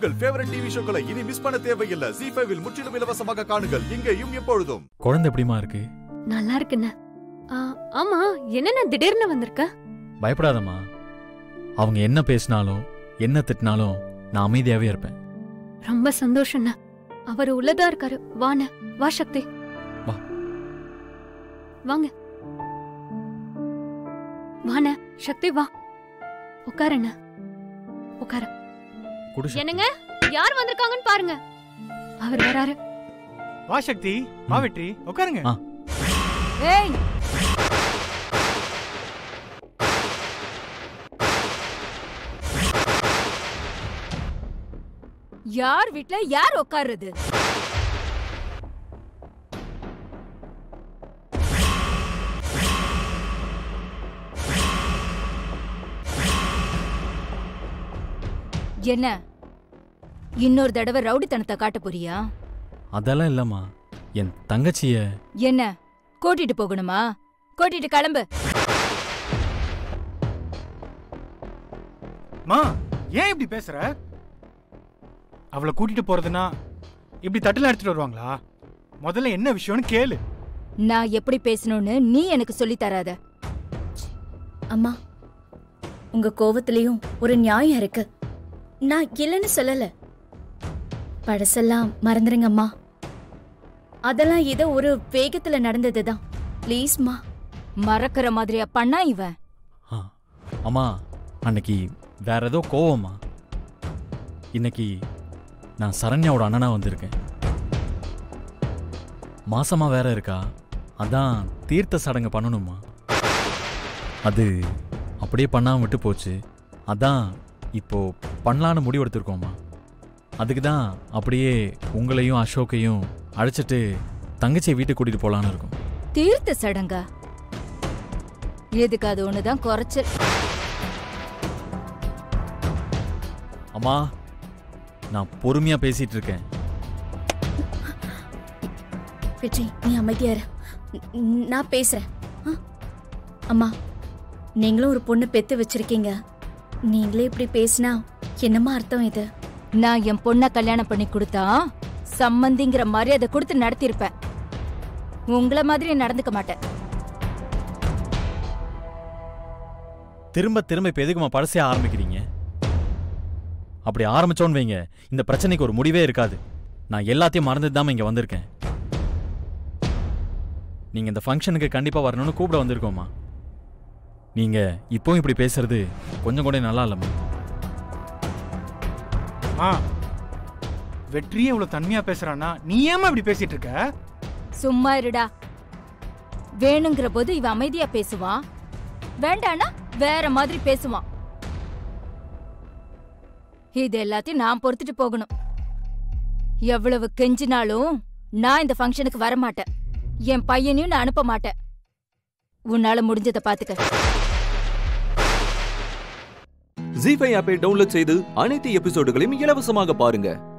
உங்கள் favourite TV ஷோக்களை இனி miss பண்ண தேவையில்லை ஜி ஃபைவில் முற்றிலும் இலவசமாக காணுங்கள் இங்கேயும் எப்பொழுதும் குழந்தை எப்படிமா இருக்கு நல்லா இருக்குண்ணே ஆ, ஆமா என்னண்ணே திடீர்னு வந்திருக்க பயப்படாதம்மா அவங்க என்ன பேசினாலும் என்ன திட்டினாலும் நான் அமைதியாவே இருப்பேன் ரொம்ப சந்தோஷம்ண்ணே அவர் உள்ளதா இருக்காரு வாண்ணே வா சக்தி வா. வாங்க வாண்ணே சக்தி வா உட்காருண்ணே உட்காரு குடு சக்தி. என்னங்க யார் வந்திருக்காங்கன்னு பாருங்க அவர் வராரு வா சக்தி வா வெற்றி உட்காருங்க ஆ. ஏய் யார் வீட்ல யார் உட்காருறது என்ன இன்னொரு தடவை ரவுடித்தனத்தை காட்ட போறியா அதெல்லாம் இல்லம்மா என் தங்கச்சிய என்ன கூட்டிட்டு போகணுமா கூட்டிட்டு கிளம்பு மா ஏன் இப்படி பேசுற அவளை கூட்டிட்டு போறதுன்னா இப்படி தட்டுல எடுத்துட்டு வருவாங்களா முதல்ல என்ன விஷயம்னு கேளு நான் எப்படி பேசணும்னு நீ எனக்கு சொல்லி தராத அம்மா உங்க கோவத்திலையும் ஒரு நியாயம் இருக்கு நான் இல்லைன்னு சொல்லல பழசெல்லாம் மறந்துருங்க அம்மா அதெல்லாம் ஏதோ ஒரு வேகத்துல நடந்ததுதான் ப்ளீஸ்மா மறக்கிற மாதிரியா பண்ணா இவன் ஆ, அம்மா அன்னைக்கு வேற ஏதோ கோவம்மா இன்னைக்கு நான் சரண்யாவோட அண்ணனா வந்திருக்கேன் மாசமா வேற இருக்கா அதான் தீர்த்த சடங்கு பண்ணணுமா அது அப்படியே பண்ணாம விட்டு போச்சு அதான் இப்போ பண்ணலான்னு முடிவெடுத்திருக்கோம்மா அதுக்கு தான் அப்படியே உங்களையும் அசோக்கையும் அழைச்சிட்டு தங்கச்சியை வீட்டுக்கு கூட்டிட்டு போலான்னு இருக்கோம் தீர்த்த சடங்கா எதுக்கு அது ஒண்ணுதான் குறைச்சல் அம்மா நான் பொறுமையா பேசிட்டு இருக்கேன் வெற்றி நீ அமைதியா இரு. ந- நான் பேசுறேன் ஆ? அம்மா நீங்களும் ஒரு பொண்ணு பெத்து வச்சிருக்கீங்க நீங்களே இப்படி பேசினா என்னம்மா அர்த்தம் இது நான் என் பொண்ண கல்யாணம் பண்ணி கொடுத்தா சம்மந்திங்கிற மரியாதை கொடுத்து நடத்திருப்பேன் உங்கள மாதிரி நடந்துக்க மாட்டேன் திரும்ப திரும்ப இப்ப எதுக்குமா பழசையா ஆரம்பிக்கிறீங்க அப்படி ஆரம்பிச்சோன்னு வைங்க இந்த பிரச்சனைக்கு ஒரு முடிவே இருக்காது நான் எல்லாத்தையும் மறந்துட்டு தான் இங்க வந்திருக்கேன் நீங்க இந்த ஃபங்க்ஷனுக்கு கண்டிப்பா வரணும்னு கூப்பிட வந்திருக்கோமா நீங்க இப்போவும் இப்படி பேசுறது கொஞ்சம் கூட நல்லா இல்லம்மா ஆ வெற்றியே இவ்வளவு தன்மையா பேசுறான்னா நீ ஏமா இப்படி பேசிட்டு இருக்க சும்மா இருடா வேணுங்கிற போது இவன் அமைதியா பேசுவான் வேண்டானா வேற மாதிரி பேசுவான் இது எல்லாத்தையும் நான் பொறுத்துட்டு போகணும் எவ்வளவு கெஞ்சினாலும் நான் இந்த ஃபங்க்ஷனுக்கு வர மாட்டேன் என் பையனையும் நான் அனுப்ப மாட்டேன் உன்னால முடிஞ்சதை பாத்துக்க ஜி ஃபைவ் ஆப்பை டவுன்லோட் செய்து அனைத்து எபிசோடுகளையும் இலவசமாக பாருங்க